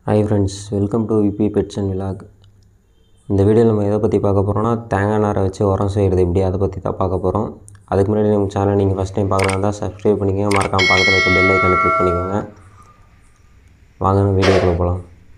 Hi friends welcome to V B pets and vlog இந்த வீடியோவில் நம்ம எதை பற்றி பார்க்க போகிறோம்னா தேங்காய் நாரை வச்சு உரம் செய்கிறது எப்படி அதை பற்றி தான் பார்க்க போகிறோம் அதுக்கு முன்னாடி நம்ம சேனல் நீங்கள் ஃபஸ்ட் டைம் பார்க்கலாம் இருந்தால் சப்ஸ்கிரைப் பண்ணிக்கோங்க மறக்காமல் பக்கத்தில் இருக்க பெல் ஐக்கானை கிளிக் பண்ணிக்கோங்க வாங்க நம்ம வீடியோக்குள்ளே போகலாம்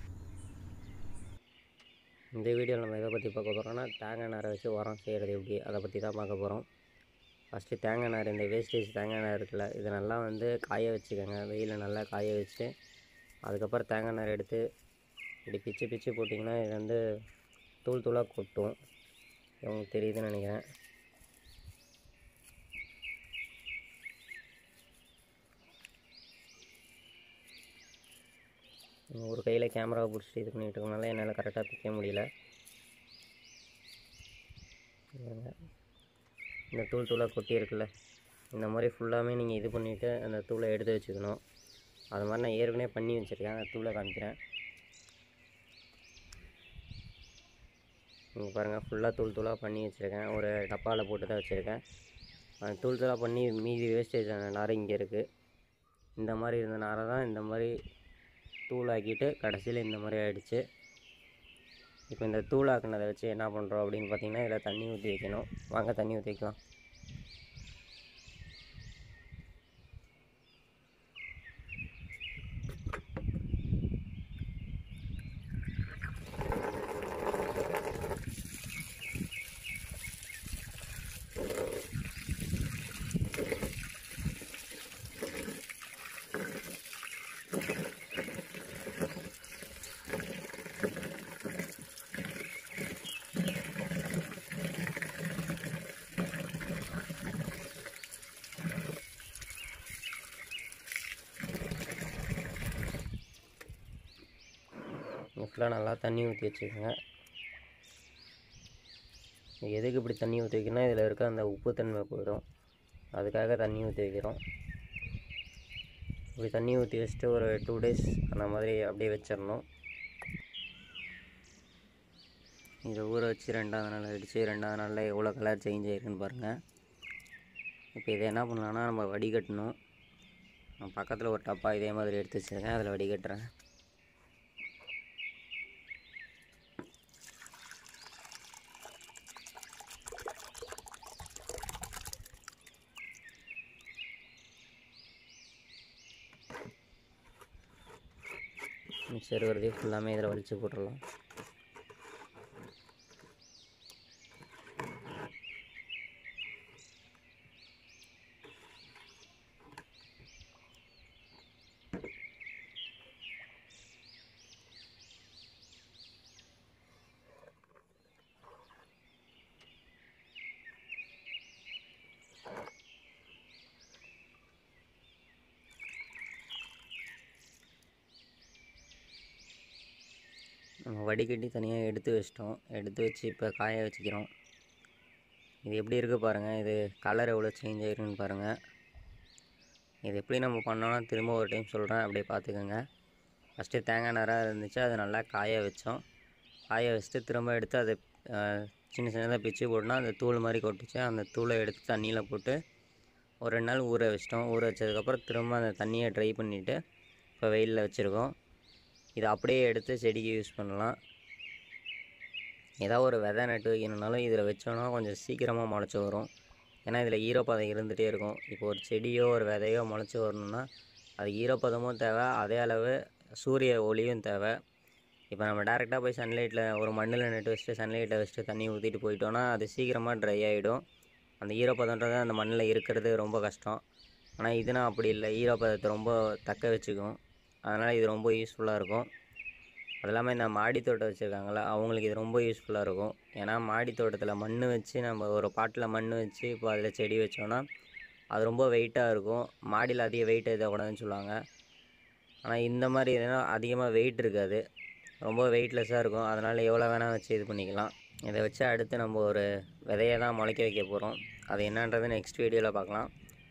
இந்த வீடியோவில் நம்ம எதை பற்றி பார்க்க போகிறோம்னா தேங்காய் நாரை வச்சு உரம் செய்கிறது எப்படி அதை பற்றி தான் பார்க்க போகிறோம் ஃபஸ்ட்டு தேங்காய் நார் இந்த வேஸ்டேஜ் தேங்காய் நார் இருக்குல்ல இது நல்லா வந்து காய வச்சுக்கோங்க வெயிலில் நல்லா காய வச்சு அதுக்கப்புறம் தேங்காய் நார் எடுத்து இப்படி பிச்சு பிச்சு போட்டிங்கன்னா இது வந்து தூள் தூளாக கொட்டும் இது உங்களுக்கு தெரியுதுன்னு நினைக்கிறேன் ஒரு கையில் கேமராவை பிடிச்சிட்டு இது பண்ணிகிட்டு இருக்கனால என்னால் கரெக்டாக பிக்க முடியல பாருங்க. இந்த தூள் தூளாக கொட்டி இருக்குல்ல இந்த மாதிரி ஃபுல்லாமே நீங்கள் இது பண்ணிவிட்டு அந்த தூளை எடுத்து வச்சுக்கணும் அது மாதிரி நான் ஏற்கனவே பண்ணி வச்சுருக்கேன் அந்த தூளை காமிக்கிறேன் இங்கே பாருங்கள் ஃபுல்லாக தூள் தூளாக பண்ணி வச்சுருக்கேன் ஒரு டப்பாவில் போட்டு தான் வச்சுருக்கேன் அந்த தூள் தூளாக பண்ணி மீதி வேஸ்டேஜ் நார் இங்கே இருக்குது இந்த மாதிரி இருந்த நாரை தான் இந்த மாதிரி தூளாக்கிட்டு கடைசியில் இந்த மாதிரி ஆயிடுச்சு இப்போ இந்த தூளாக்குனதை வச்சு என்ன பண்ணுறோம் அப்படின்னு பார்த்தீங்கன்னா இதில் தண்ணி ஊற்றி வைக்கணும் வாங்க தண்ணி ஊற்றி வைக்கலாம் ஃபுல்லாக நல்லா தண்ணி ஊற்றி வச்சுக்கோங்க இது எதுக்கு இப்படி தண்ணி ஊற்றி வைக்கணும்னா இதில் இருக்க அந்த உப்பு தன்மை போயிடும் அதுக்காக தண்ணி ஊற்றி வைக்கிறோம் இப்படி தண்ணி ஊற்றி வச்சுட்டு ஒரு டூ டேஸ் அந்த மாதிரி அப்படியே வச்சிடணும் இதை ஊற வச்சு ரெண்டாவது நாள் அடித்து ரெண்டாவது நாளில் எவ்வளோ கலர் சேஞ்ச் ஆகிருக்குன்னு பாருங்கள் இப்போ இதை என்ன பண்ணலான்னா நம்ம வடிகட்டணும் நான் பக்கத்தில் ஒரு டப்பா இதே மாதிரி எடுத்து வச்சுருக்கேன் அதில் வடிகட்டுறேன் மிக்சர் வருது ஃபுல்லாமே இதில் வலிச்சு போட்டுடலாம் நம்ம வடிகட்டி தனியாக எடுத்து வச்சிட்டோம் எடுத்து வச்சு இப்போ காய வச்சுக்கிறோம் இது எப்படி இருக்குது பாருங்கள் இது கலர் எவ்வளோ சேஞ்ச் ஆயிருக்குன்னு பாருங்கள் இது எப்படி நம்ம பண்ணோம்னா திரும்ப ஒரு டைம் சொல்கிறேன் அப்படியே பார்த்துக்கோங்க ஃபஸ்ட்டு தேங்காய் நாராக இருந்துச்சு அதை நல்லா காய வச்சோம் காய வச்சுட்டு திரும்ப எடுத்து அதை அஹ், சின்ன சின்னதாக பிச்சு போட்டோன்னா அந்த தூள் மாதிரி கொட்டுச்சு அந்த தூளை எடுத்து தண்ணியில் போட்டு ஒரு ரெண்டு நாள் ஊற வச்சிட்டோம் ஊற வச்சதுக்கப்புறம் திரும்ப அந்த தண்ணியை ட்ரை பண்ணிவிட்டு இப்போ வெயிலில் வச்சுருக்கோம் இதை அப்படியே எடுத்து செடிக்கு யூஸ் பண்ணலாம் ஏதாவது ஒரு விதை நட்டு வைக்கணுனாலும் இதில் வச்சோன்னா கொஞ்சம் சீக்கிரமாக முளைச்சி வரும் ஏன்னா இதில் ஈரப்பதம் இருந்துகிட்டே இருக்கும் இப்போ ஒரு செடியோ ஒரு விதையோ முளைச்சி வரணும்னா அது ஈரப்பதமும் தேவை அதே அளவு சூரிய ஒளியும் தேவை இப்போ நம்ம டேரெக்டாக போய் சன்லைட்டில் ஒரு மண்ணில் நட்டு வச்சுட்டு சன்லைட்டில் வச்சுட்டு தண்ணி ஊற்றிட்டு போயிட்டோன்னா அது சீக்கிரமாக ட்ரை ஆகிடும் அந்த ஈரப்பதன்றது அந்த மண்ணில் இருக்கிறது ரொம்ப கஷ்டம் ஆனால் இதுனா அப்படி இல்லை ஈரப்பதத்தை ரொம்ப தக்க வச்சுக்கும் அதனால் இது ரொம்ப யூஸ்ஃபுல்லாக இருக்கும் அது இல்லாமல் இந்த மாடி தோட்டம் வச்சுருக்காங்களா அவங்களுக்கு இது ரொம்ப யூஸ்ஃபுல்லாக இருக்கும் ஏன்னா மாடி தோட்டத்தில் மண் வச்சு நம்ம ஒரு பாட்டில் மண் வச்சு இப்போ அதில் செடி வச்சோன்னா அது ரொம்ப வெயிட்டாக இருக்கும் மாடியில் அதிக வெயிட் ஏற்றக்கூடாதுன்னு சொல்லுவாங்க ஆனால் இந்த மாதிரி எதுனா அதிகமாக வெயிட் இருக்காது ரொம்ப வெயிட்லெஸ்ஸாக இருக்கும் அதனால் எவ்வளோ வேணால் வச்சு இது பண்ணிக்கலாம் இதை வச்சு அடுத்து நம்ம ஒரு விதையை தான் முளைக்க வைக்க போகிறோம் அது என்னன்றது நெக்ஸ்ட் வீடியோவில் பார்க்கலாம்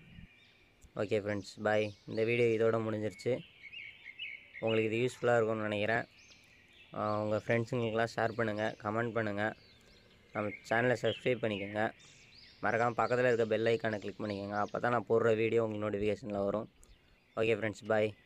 ஓகே ஃப்ரெண்ட்ஸ் பாய் இந்த வீடியோ இதோட முடிஞ்சிருச்சு உங்களுக்கு இது யூஸ்ஃபுல்லாக இருக்கும்னு நினைக்கிறேன் உங்கள் ஃப்ரெண்ட்ஸுங்களுக்கெல்லாம் ஷேர் பண்ணுங்கள் கமெண்ட் பண்ணுங்கள் நம்ம சேனலை சப்ஸ்கிரைப் பண்ணிக்கோங்க மறக்காமல் பக்கத்தில் இருக்க பெல் ஐக்கானை கிளிக் பண்ணிக்கோங்க அப்போ தான் நான் போடுற வீடியோ உங்களுக்கு நோட்டிஃபிகேஷனில் வரும் ஓகே ஃப்ரெண்ட்ஸ் பாய்